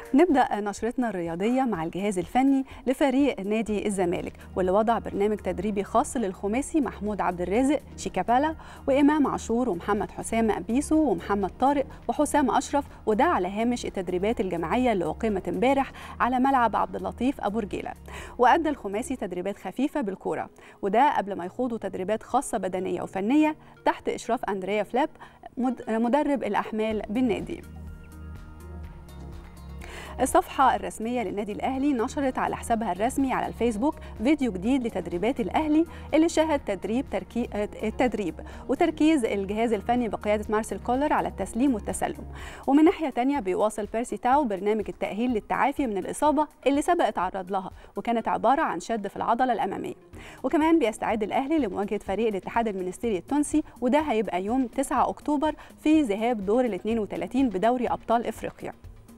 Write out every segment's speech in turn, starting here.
نبدأ نشرتنا الرياضية مع الجهاز الفني لفريق نادي الزمالك واللي وضع برنامج تدريبي خاص للخماسي محمود عبد الرازق شيكابالا وإمام عاشور ومحمد حسام بيسو ومحمد طارق وحسام أشرف وده على هامش التدريبات الجماعية اللي أقيمت امبارح على ملعب عبد اللطيف أبو رجيلة وأدى الخماسي تدريبات خفيفة بالكورة وده قبل ما يخوضوا تدريبات خاصة بدنية وفنية تحت إشراف أندريا فلاب مدرب الأحمال بالنادي الصفحة الرسمية للنادي الأهلي نشرت على حسابها الرسمي على الفيسبوك فيديو جديد لتدريبات الأهلي اللي شهد تدريب تركي... التدريب وتركيز الجهاز الفني بقيادة مارسيل كولر على التسليم والتسلم ومن ناحية تانية بيواصل بيرسي تاو برنامج التأهيل للتعافي من الإصابة اللي سبق اتعرض لها وكانت عبارة عن شد في العضلة الأمامية وكمان بيستعد الأهلي لمواجهة فريق الاتحاد المنستيري التونسي وده هيبقى يوم 9 أكتوبر في ذهاب دور ال 32 بدوري أبطال إفريقيا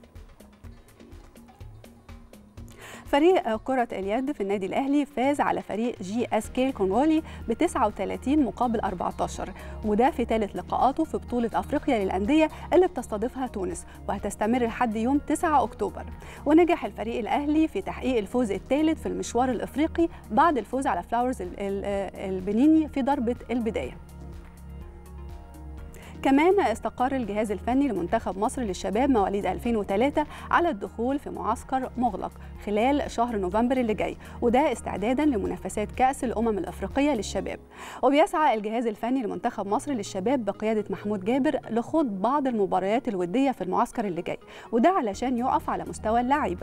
فريق كرة اليد في النادي الأهلي فاز على فريق جي اس كي الكونغولي ب 39 مقابل 14 وده في ثالث لقاءاته في بطولة أفريقيا للأندية اللي بتستضيفها تونس وهتستمر لحد يوم 9 أكتوبر ونجح الفريق الأهلي في تحقيق الفوز الثالث في المشوار الإفريقي بعد الفوز على فلاورز البنيني في ضربة البداية كمان استقر الجهاز الفني لمنتخب مصر للشباب مواليد 2003 على الدخول في معسكر مغلق خلال شهر نوفمبر اللي جاي وده استعدادا لمنافسات كأس الأمم الأفريقية للشباب وبيسعى الجهاز الفني لمنتخب مصر للشباب بقيادة محمود جابر لخوض بعض المباريات الودية في المعسكر اللي جاي وده علشان يقف على مستوى اللعيبة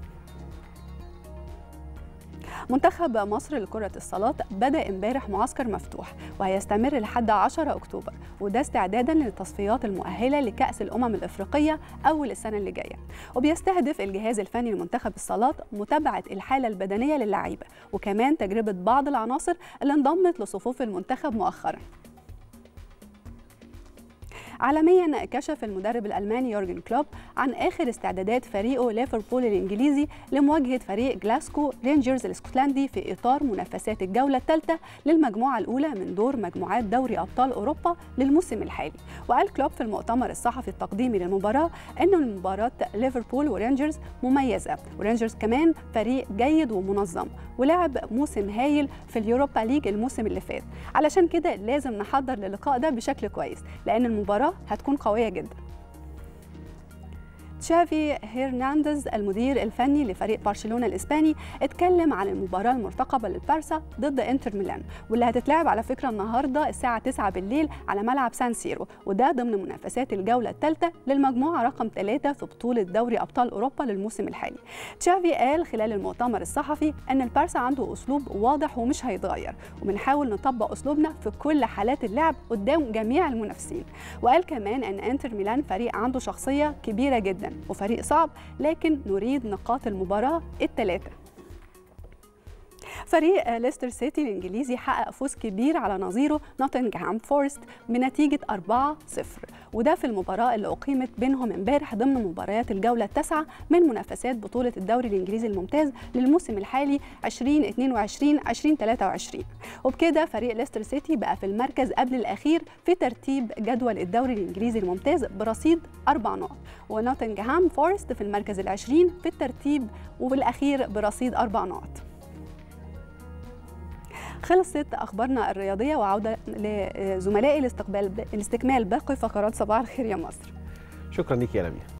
منتخب مصر لكرة الصالات بدأ امبارح معسكر مفتوح وهيستمر لحد 10 أكتوبر وده استعدادا للتصفيات المؤهلة لكأس الأمم الإفريقية أول السنة اللي جاية وبيستهدف الجهاز الفني لمنتخب الصالات متابعة الحالة البدنية للعيبة وكمان تجربة بعض العناصر اللي انضمت لصفوف المنتخب مؤخراً عالميا كشف المدرب الالماني يورجن كلوب عن اخر استعدادات فريقه ليفربول الانجليزي لمواجهه فريق جلاسكو رينجرز الاسكتلندي في اطار منافسات الجوله الثالثه للمجموعه الاولى من دور مجموعات دوري ابطال اوروبا للموسم الحالي وقال كلوب في المؤتمر الصحفي التقديمي للمباراه ان مباراه ليفربول ورينجرز مميزه ورينجرز كمان فريق جيد ومنظم ولعب موسم هايل في اليوروبا ليج الموسم اللي فات علشان كده لازم نحضر للقاء ده بشكل كويس لان المباراه هتكون قوية جدا تشافي هيرنانديز المدير الفني لفريق برشلونه الاسباني اتكلم عن المباراه المرتقبه للبارسا ضد انتر ميلان واللي هتتلعب على فكره النهارده الساعه 9 بالليل على ملعب سان سيرو وده ضمن منافسات الجوله الثالثه للمجموعه رقم 3 في بطوله دوري ابطال اوروبا للموسم الحالي تشافي قال خلال المؤتمر الصحفي ان البارسا عنده اسلوب واضح ومش هيتغير وبنحاول نطبق اسلوبنا في كل حالات اللعب قدام جميع المنافسين وقال كمان ان انتر ميلان فريق عنده شخصيه كبيره جدا وفريق صعب لكن نريد نقاط المباراة الثلاثة فريق ليستر سيتي الانجليزي حقق فوز كبير على نظيره نوتنغهام فورست بنتيجه 4-0 وده في المباراه اللي اقيمت بينهم امبارح ضمن مباريات الجوله التاسعه من منافسات بطوله الدوري الانجليزي الممتاز للموسم الحالي 2022 2023 وبكده فريق ليستر سيتي بقى في المركز قبل الاخير في ترتيب جدول الدوري الانجليزي الممتاز برصيد اربع نقط ونوتنغهام فورست في المركز العشرين في الترتيب والاخير برصيد اربع نقط خلصت اخبارنا الرياضيه وعوده لزملائي لاستقبال الاستكمال باقي فقرات صباح الخير يا مصر شكرا لك يا لميا